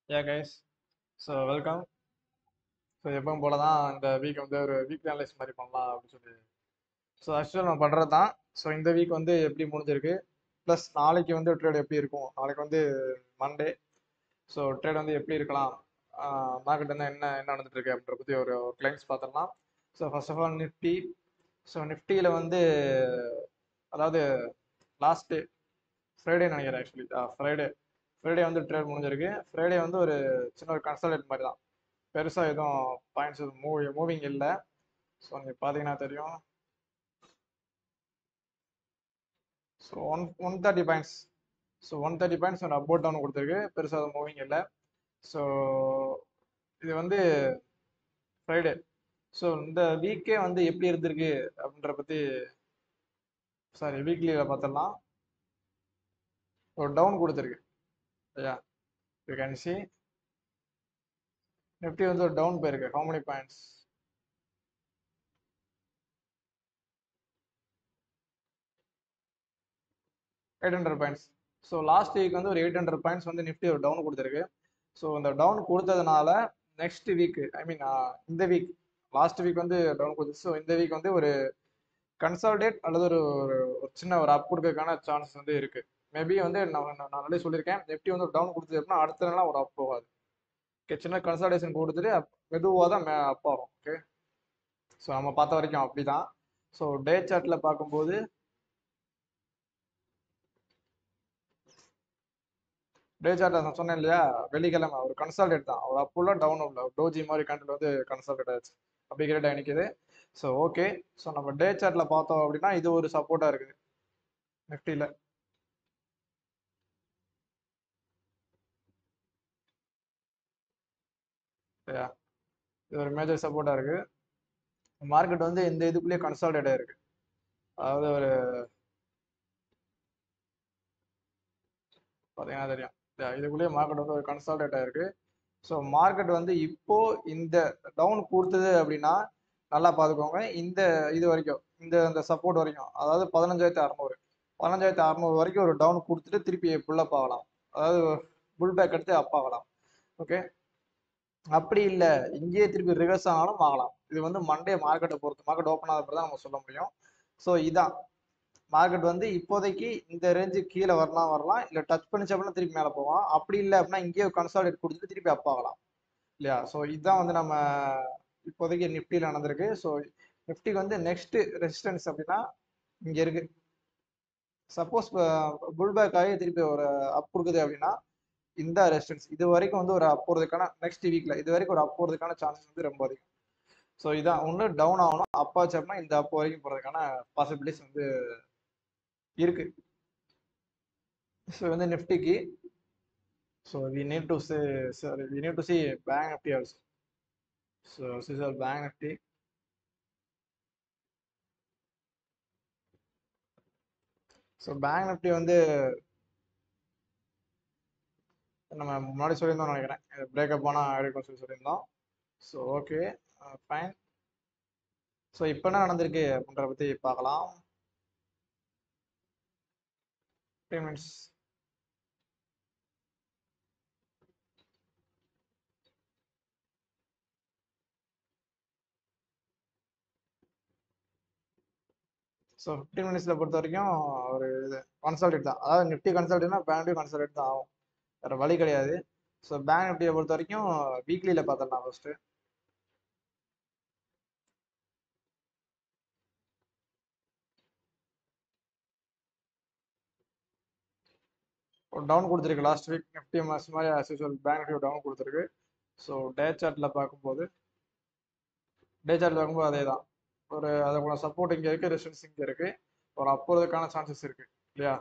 யா guys so welcome so எப்பவும் போல தான் இந்த வீக் வந்து ஒரு வீக் அனலைஸ் மாதிரி பண்ணலாம் அப்படின்னு சொல்லி ஸோ ஆக்சுவலாக நான் பண்ணுறது தான் ஸோ இந்த வீக் வந்து எப்படி முடிஞ்சிருக்கு ப்ளஸ் நாளைக்கு வந்து ட்ரேட் எப்படி இருக்கும் நாளைக்கு வந்து மண்டே ஸோ ட்ரேட் வந்து எப்படி இருக்கலாம் மார்க்கெட் வந்து என்ன என்ன நடந்துட்டு இருக்கு அப்படின்ற பற்றி ஒரு ஒரு கிளைண்ட்ஸ் பார்த்துடலாம் so first of all Nifty so நிஃப்டியில் வந்து அதாவது லாஸ்ட்டு ஃப்ரைடே நினைக்கிறேன் ஆக்சுவலி ஃப்ரைடே ஃப்ரைடே வந்து ட்ரேட் முடிஞ்சிருக்கு ஃப்ரைடே வந்து ஒரு சின்ன ஒரு கன்சல்டேட் மாதிரி தான் பெருசாக எதுவும் பாயிண்ட்ஸ் மூவ் மூவிங் இல்லை ஸோ நீங்கள் பார்த்தீங்கன்னா தெரியும் so one one thirty points so one thirty points ஒரு அபோட் டவுன் கொடுத்துருக்கு பெருசாக மூவிங் இல்லை ஸோ இது வந்து ஃப்ரைடே ஸோ இந்த வீக்கே வந்து எப்படி இருந்திருக்கு அப்படின்ற பற்றி சாரி வீக்லியில் பார்த்துடலாம் ஒரு டவுன் கொடுத்துருக்கு ஐயா யூ கேன் சி நிஃப்டி வந்து ஒரு டவுன் போயிருக்கு how many points eight hundred points so last week வந்து ஒரு எயிட் ஹண்ட்ரட் பாயிண்ட்ஸ் வந்து நிஃப்டி ஒரு டவுன் கொடுத்துருக்கு ஸோ இந்த டவுன் கொடுத்ததுனால நெக்ஸ்ட் வீக் ஐ மீன் இந்த வீக் லாஸ்ட் வீக் வந்து டவுன் கொடுத்துச்சு ஸோ இந்த வீக் வந்து ஒரு கன்சால்டேட் அல்லது ஒரு ஒரு சின்ன ஒரு அப் கொடுக்கறதுக்கான சான்ஸ் வந்து இருக்கு மேபி வந்து நான் நான் ஆல்ரெடி சொல்லியிருக்கேன் நிஃப்டி வந்து ஒரு டவுன் கொடுத்தது அப்படின்னா அடுத்த நாள் ஒரு அப் போகாது ஓகே சின்ன கன்சல்டேஷன் கொடுத்துட்டு மெதுவாக தான் மே அப் ஆகும் ஓகே ஸோ நம்ம பார்த்த வரைக்கும் அப்படிதான் ஸோ டே சார்ட்டில் பார்க்கும்போது டே சார்ட் நான் சொன்னேன் இல்லையா வெள்ளிக்கிழமை ஒரு கன்சல்டேட் தான் ஒரு அப்புள்ள டவுன் உள்ள டோஜி மாதிரி கண்டில் வந்து கன்சல்டேட் ஆச்சு அப்படி கிரேட் நிற்குது ஸோ ஓகே ஸோ நம்ம டே சார்ட்டில் பார்த்தோம் அப்படின்னா இது ஒரு சப்போர்ட்டாக இருக்குது நிஃப்டியில் இது ஒரு மேஜர் சப்போர்ட்டாக இருக்கு மார்க்கெட் வந்து இந்த இதுக்குள்ளேயே கன்சால்டேட் ஆயிருக்கு அதாவது ஒரு பார்த்தீங்கன்னா தெரியும் இதுக்குள்ளேயே மார்க்கெட் வந்து ஒரு கன்சால்டேட் ஆயிருக்கு ஸோ மார்க்கெட் வந்து இப்போ இந்த டவுன் கொடுத்தது அப்படின்னா நல்லா பார்த்துக்கோங்க இந்த இது வரைக்கும் இந்த இந்த சப்போர்ட் வரைக்கும் அதாவது பதினஞ்சாயிரத்தி அறநூறு பதினஞ்சாயிரத்தி அறநூறு வரைக்கும் ஒரு டவுன் கொடுத்துட்டு திருப்பி புல்லப் ஆகலாம் அதாவது புல் பேக் எடுத்து அப் ஆகலாம் ஓகே அப்படி இல்லை இங்கேயே திருப்பி ரிவர்ஸ் ஆனாலும் ஆகலாம் இது வந்து மண்டே மார்க்கெட்டை பொறுத்து மார்க்கெட் ஓப்பன் ஆகிறப்ப தான் நம்ம சொல்ல முடியும் ஸோ இதான் மார்க்கெட் வந்து இப்போதைக்கு இந்த ரேஞ்சு கீழே வரலாம் வரலாம் இல்லை டச் பண்ணிச்சு அப்படின்னா திருப்பி மேலே போகலாம் அப்படி இல்லை அப்படின்னா இங்கேயே கன்சால்டேட் கொடுத்துட்டு திருப்பி அப் ஆகலாம் இல்லையா ஸோ இதுதான் வந்து நம்ம இப்போதைக்கு நிஃப்டியில் நடந்திருக்கு ஸோ நிஃப்டிக்கு வந்து நெக்ஸ்ட் ரெசிஸ்டன்ஸ் அப்படின்னா இங்கே இருக்கு சப்போஸ் புல் பேக் ஆகி திருப்பி ஒரு அப் கொடுக்குது அப்படின்னா இந்த ரெசிஸ்டன்ஸ் இது வரைக்கும் வந்து ஒரு அப் போகிறதுக்கான நெக்ஸ்ட் வீக்ல இது வரைக்கும் ஒரு அப் போகிறதுக்கான சான்சஸ் வந்து ரொம்ப அதிகம் ஸோ இதான் ஒன்று டவுன் ஆகணும் அப் ஆச்சு அப்படின்னா இந்த அப் வரைக்கும் போகிறதுக்கான பாசிபிலிட்டிஸ் வந்து இருக்கு ஸோ வந்து நிஃப்டிக்கு so we need to see sorry we need to see bank Nifty also so this are bank Nifty so bank Nifty வந்து நம்ம முன்னாடி சொல்லியிருந்தோம் நினைக்கிறேன் பிரேக்கப் ஆனால் இருக்கும்னு சொல்லி சொல்லியிருந்தோம் ஸோ ஓகே ஃபைன் ஸோ இப்போ என்ன நடந்திருக்கு அப்படின்றத பற்றி பார்க்கலாம் பேமெண்ட்ஸ் ஸோ ஃபிஃப்டீன் மினிட்ஸில் பொறுத்த வரைக்கும் ஒரு இது கன்சல்டேட் தான் அதாவது நிஃப்டி கன்சல்டேட்னா பேங்க்லேயும் கன்சல்டேட் தான் ஆகும் வேறு வழி கிடையாது ஸோ பேங்க் நிஃப்டியை பொறுத்த வரைக்கும் வீக்லியில் பார்த்துடலாம் ஃபஸ்ட்டு ஒரு டவுன் கொடுத்துருக்கு லாஸ்ட் வீக் நிஃப்டி மாஸ் மாதிரி as usual bank Nifty down கொடுத்துருக்கு ஸோ டே சார்ட்டில் பார்க்கும்போது டே சார்ட் பார்க்கும்போது அதே தான் ஒரு அதுக்குள்ள சப்போர்ட் இங்கே இருக்குது ரெசிஸ்டன்ஸ் இங்கே இருக்குது ஒரு அப்போதுக்கான சான்சஸ் இருக்குது இல்லையா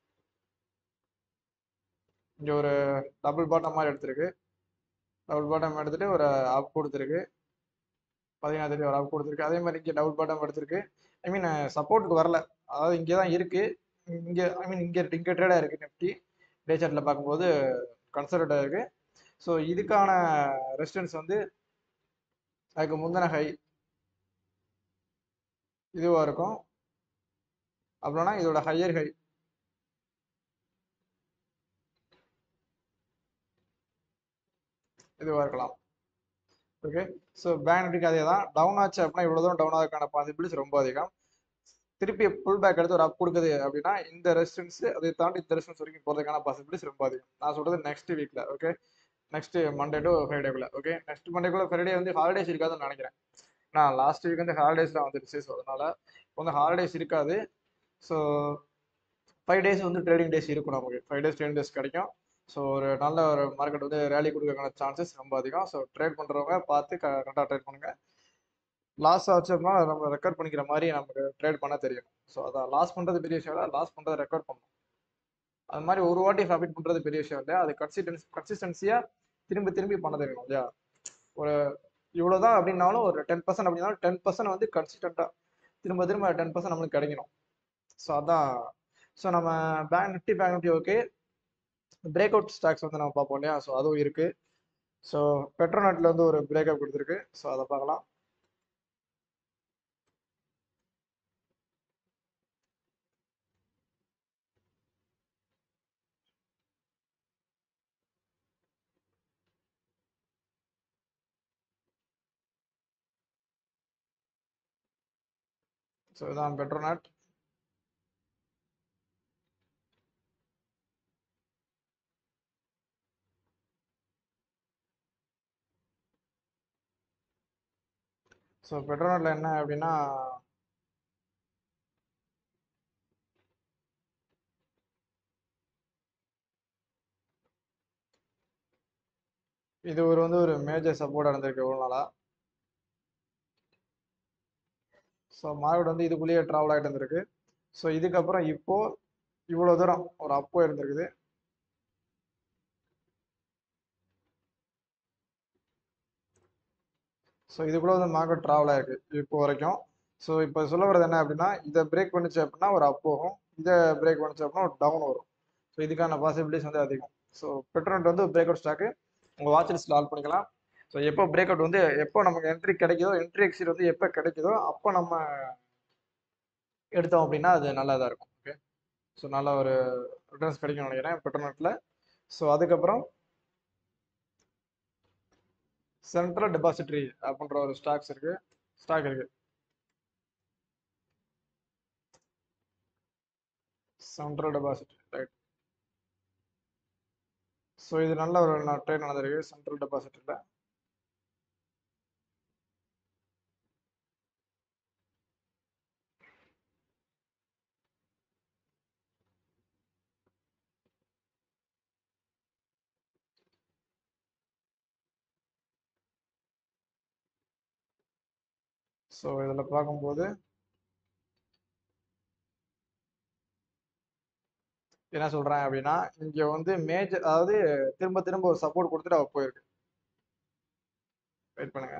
இங்கே ஒரு டபுள் பாட்டம் மாதிரி எடுத்திருக்கு டபுள் பாட்டம் எடுத்துட்டு ஒரு அப் கொடுத்துருக்கு பதினாறு தேதி ஒரு அப் கொடுத்துருக்கு அதே மாதிரி இங்கே டபுள் பாட்டம் எடுத்திருக்கு ஐ மீன் சப்போர்ட்டுக்கு வரல அதாவது இங்கே தான் இருக்குது இங்கே ஐ மீன் இங்கே இங்கே ட்ரேடாக இருக்குது நிஃப்டி டே சார்ட்டில் பார்க்கும்போது கன்சல்டேட்டாக இருக்குது ஸோ இதுக்கான ரெசிஸ்டன்ஸ் வந்து அதுக்கு முந்தின ஹை இதுவாக இருக்கும் அப்படின்னா இதோட ஹையர் ஹை இதுவாக இருக்கலாம் ஓகே ஸோ பேங்க் நிஃப்டிக்கு அதே தான் டவுன் ஆச்சு அப்படின்னா இவ்வளோ தூரம் டவுன் ஆகிறதுக்கான பாசிபிலிட்டிஸ் ரொம்ப அதிகம் திருப்பி புல் பேக் எடுத்து ஒரு அப் கொடுக்குது அப்படின்னா இந்த ரெசிஸ்டன்ஸ் அதை தாண்டி இந்த ரெசிஸ்டன்ஸ் வரைக்கும் போகிறதுக்கான பாசிபிலிட்டிஸ் ரொம்ப அதிகம் நான் சொல்றது நெக்ஸ்ட் வீக்ல ஓகே நெக்ஸ்ட் மண்டே டு ஃப்ரைடேக்குள்ள ஓகே நெக்ஸ்ட் மண்டேக்குள்ள ஃப்ரைடே வந்து ஹாலிடேஸ் இருக்காதுன்னு நினைக்கிறேன் நான் லாஸ்ட் வீக் வந்து ஹாலிடேஸ் தான் வந்துருச்சு ஸோ அதனால இப்போ வந்து ஹாலிடேஸ் இருக்காது ஸோ ஃபைவ் டேஸ் வந்து ட்ரேடிங் டேஸ் இருக்கும் நமக்கு ஃபைவ் டேஸ் ட்ரேடிங் டேஸ் கிடைக்கும் ஸோ ஒரு நல்ல ஒரு மார்க்கெட் வந்து ரேலி கொடுக்கறதுக்கான சான்சஸ் ரொம்ப அதிகம் ஸோ ட்ரேட் பண்ணுறவங்க பார்த்து கரெக்டாக ட்ரேட் பண்ணுங்க லாஸ் ஆச்சு அப்படின்னா நம்ம ரெக்கார்ட் பண்ணிக்கிற மாதிரி நமக்கு ட்ரேட் பண்ண தெரியும் ஸோ அதான் லாஸ் பண்ணுறது பெரிய விஷயம் இல்லை லாஸ் பண்ணுறதை ரெக்கார்ட் பண்ணணும் அது மாதிரி ஒரு வாட்டி ப்ராஃபிட் பண்ணுறது பெரிய விஷயம் இல்லையா அது கன்சிஸ்டன்ஸ் கன்சிஸ்டன்சியாக திரும்பி திரும்பி பண்ண தெரியணும் இல்லையா ஒரு இவ்வளோதான் அப்படின்னாலும் ஒரு டென் பர்சன்ட் அப்படின்னாலும் டென் பர்சன்ட் வந்து கன்சிஸ்டண்ட்டாக திரும்ப திரும்ப டென் பர்சன்ட் நம்மளுக்கு கிடைக்கணும் ஸோ அதான் ஸோ நம்ம bank Nifty bank Nifty okay break out stocks வந்து நம்ம பார்ப்போம் இல்லையா ஸோ அதுவும் இருக்கு ஸோ பெட்ரோநெட்ல வந்து ஒரு பிரேக் அப் கொடுத்துருக்கு ஸோ அதை பார்க்கலாம் ஸோ இதான் பெட்ரோநெட் ஸோ பெட்ரோநெட்ல என்ன அப்படின்னா இது ஒரு வந்து ஒரு மேஜர் சப்போர்ட் இருந்திருக்கு இவ்வளோ நாளா ஸோ மார்க்கெட் வந்து இதுக்குள்ளேயே ட்ராவல் ஆகிட்டு இருந்திருக்கு ஸோ இதுக்கப்புறம் இப்போ இவ்வளோ தூரம் ஒரு அப்போ இருந்திருக்குது ஸோ இதுக்குள்ள வந்து மார்க்கெட் ட்ராவல் ஆயிருக்கு இப்போ வரைக்கும் ஸோ இப்போ சொல்ல வர்றது என்ன அப்படின்னா இதை பிரேக் பண்ணுச்சு அப்படின்னா ஒரு அப் போகும் இதை பிரேக் பண்ணுச்சு அப்படின்னா ஒரு டவுன் வரும் ஸோ இதுக்கான பாசிபிலிட்டிஸ் வந்து அதிகம் ஸோ பெட்ரோல் வந்து பிரேக் அவுட் ஸ்டாக்கு உங்கள் வாட்ச் லிஸ்ட்டில் ஆல் பண்ணிக்கலாம் ஸோ எப்போ பிரேக் அவுட் வந்து எப்போ நமக்கு என்ட்ரி கிடைக்குதோ என்ட்ரி எக்ஸிட் வந்து எப்போ கிடைக்குதோ அப்போ நம்ம எடுத்தோம் அப்படின்னா அது நல்லா தான் இருக்கும் ஓகே ஸோ நல்ல ஒரு ரிட்டர்ன்ஸ் கிடைக்கும்னு நினைக்கிறேன் பெட்ரோநெட்டில் ஸோ அதுக்கப்புறம் சென்ட்ரல் டெபாசிட்ரி அப்படின்ற ஒரு ஸ்டாக்ஸ் இருக்கு ஸ்டாக் இருக்கு சென்ட்ரல் டெபாசிட்ரி ரைட் ஸோ இது நல்ல ஒரு ட்ரேட் நடந்திருக்கு சென்ட்ரல் டெபாசிட்ரியில் ஸோ இதில் பார்க்கும்போது என்ன சொல்கிறேன் அப்படின்னா இங்கே வந்து மேஜர் அதாவது திரும்ப திரும்ப ஒரு சப்போர்ட் கொடுத்துட்டு அவ போயிருக்கு வெயிட் பண்ணுங்க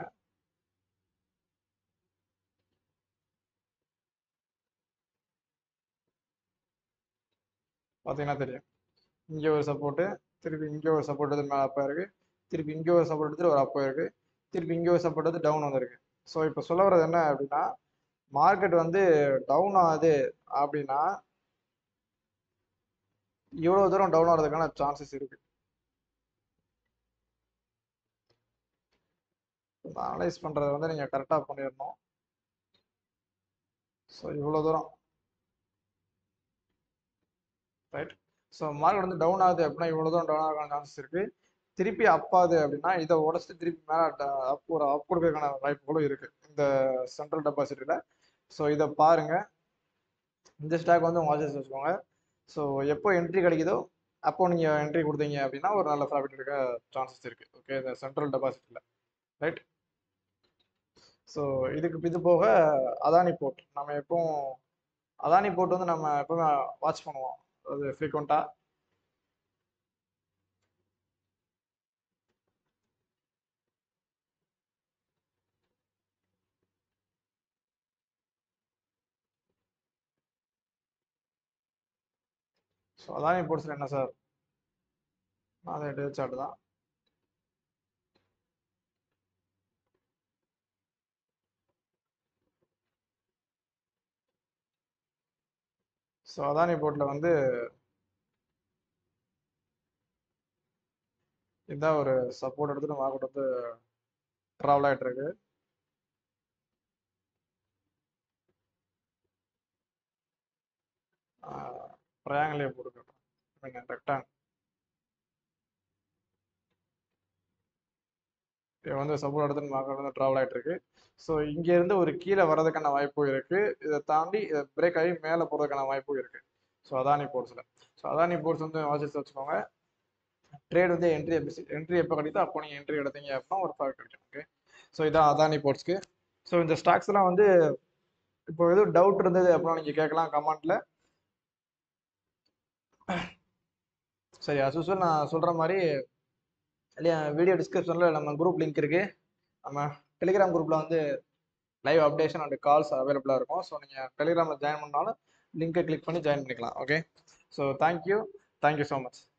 பார்த்தீங்கன்னா தெரியும் இங்கே ஒரு சப்போர்ட்டு திருப்பி இங்கே ஒரு சப்போர்ட் வந்து மேலே அப்போ இருக்கு திருப்பி இங்கே ஒரு சப்போர்ட் எடுத்துட்டு ஒரு அப்போ இருக்கு திருப்பி இங்கே ஒரு சப்போர்ட் வந்து டவுன் வந்திருக்கு ஸோ இப்போ சொல்ல வர்றது என்ன அப்படின்னா மார்க்கெட் வந்து டவுன் ஆகுது அப்படின்னா இவ்வளோ தூரம் டவுன் ஆகிறதுக்கான சான்சஸ் இருக்கு அனலைஸ் பண்ணுறத வந்து நீங்கள் கரெக்டாக பண்ணிடணும் ஸோ இவ்வளோ தூரம் ரைட் ஸோ மார்க்கெட் வந்து டவுன் ஆகுது அப்படின்னா இவ்வளோ தூரம் டவுன் ஆகிறதுக்கான சான்சஸ் இருக்கு திருப்பி அப்பாது அப்படின்னா இதை உடச்சிட்டு திருப்பி மேலே அப் ஒரு அப் கொடுக்கறதுக்கான வாய்ப்புகளும் இருக்கு இந்த சென்ட்ரல் டெபாசிட்டில் ஸோ இதை பாருங்க இந்த ஸ்டாக் வந்து உங்க வாட்சஸ் வச்சுக்கோங்க ஸோ எப்போ என்ட்ரி கிடைக்குதோ அப்போ நீங்கள் என்ட்ரி கொடுத்தீங்க அப்படின்னா ஒரு நல்ல ப்ராஃபிட் எடுக்க சான்சஸ் இருக்கு ஓகே இந்த சென்ட்ரல் டெபாசிட்டில் ரைட் ஸோ இதுக்கு இது போக அதானி போர்ட் நம்ம எப்பவும் அதானி போர்ட் வந்து நம்ம எப்பவுமே வாட்ச் பண்ணுவோம் அது ஃப்ரீக்வெண்ட்டாக ஸோ அதானி போர்ட்ஸில் என்ன சார் அது டே சார்ட் தான் ஸோ அதானி போர்ட்டில் வந்து இதுதான் ஒரு சப்போர்ட் எடுத்துட்டு மார்க்கெட் வந்து ட்ராவல் ஆகிட்டு இருக்கு ட்ரையாங்கிளே போட்டுக்கிட்டோம் மீன் ரெக்டாங் இது வந்து சப்போர்ட் எடுத்துட்டு மார்க்கெட் வந்து ட்ராவல் ஆகிட்டு இருக்கு ஸோ இங்கேருந்து ஒரு கீழே வர்றதுக்கான வாய்ப்பும் இருக்கு இதை தாண்டி இதை பிரேக் ஆகி மேலே போகிறதுக்கான வாய்ப்பும் இருக்கு ஸோ அதானி போர்ட்ஸில் ஸோ அதானி போர்ட்ஸ் வந்து வாசிச்சு வச்சுக்கோங்க ட்ரேட் வந்து என்ட்ரி என்ட்ரி எப்போ கிடைக்குதோ அப்போ நீங்கள் என்ட்ரி எடுத்தீங்க அப்படின்னா ஒரு ப்ராஃபிட் கிடைக்கும் ஓகே ஸோ இதான் அதானி போர்ட்ஸ்க்கு ஸோ இந்த ஸ்டாக்ஸ்லாம் வந்து இப்போ எதுவும் டவுட் இருந்தது அப்படின்னா நீங்கள் கேட்கலாம் கமெண்ட்டில் சரி as usual நான் சொல்கிற மாதிரி இல்லையா வீடியோ டிஸ்கிரிப்ஷனில் நம்ம குரூப் லிங்க் இருக்குது நம்ம டெலிகிராம் குரூப்பில் வந்து லைவ் அப்டேஷன் அண்ட் கால்ஸ் அவைலபிளாக இருக்கும் ஸோ நீங்கள் டெலிகிராமில் ஜாயின் பண்ணாலும் லிங்கை கிளிக் பண்ணி ஜாயின் பண்ணிக்கலாம் okay so thank you thank you so much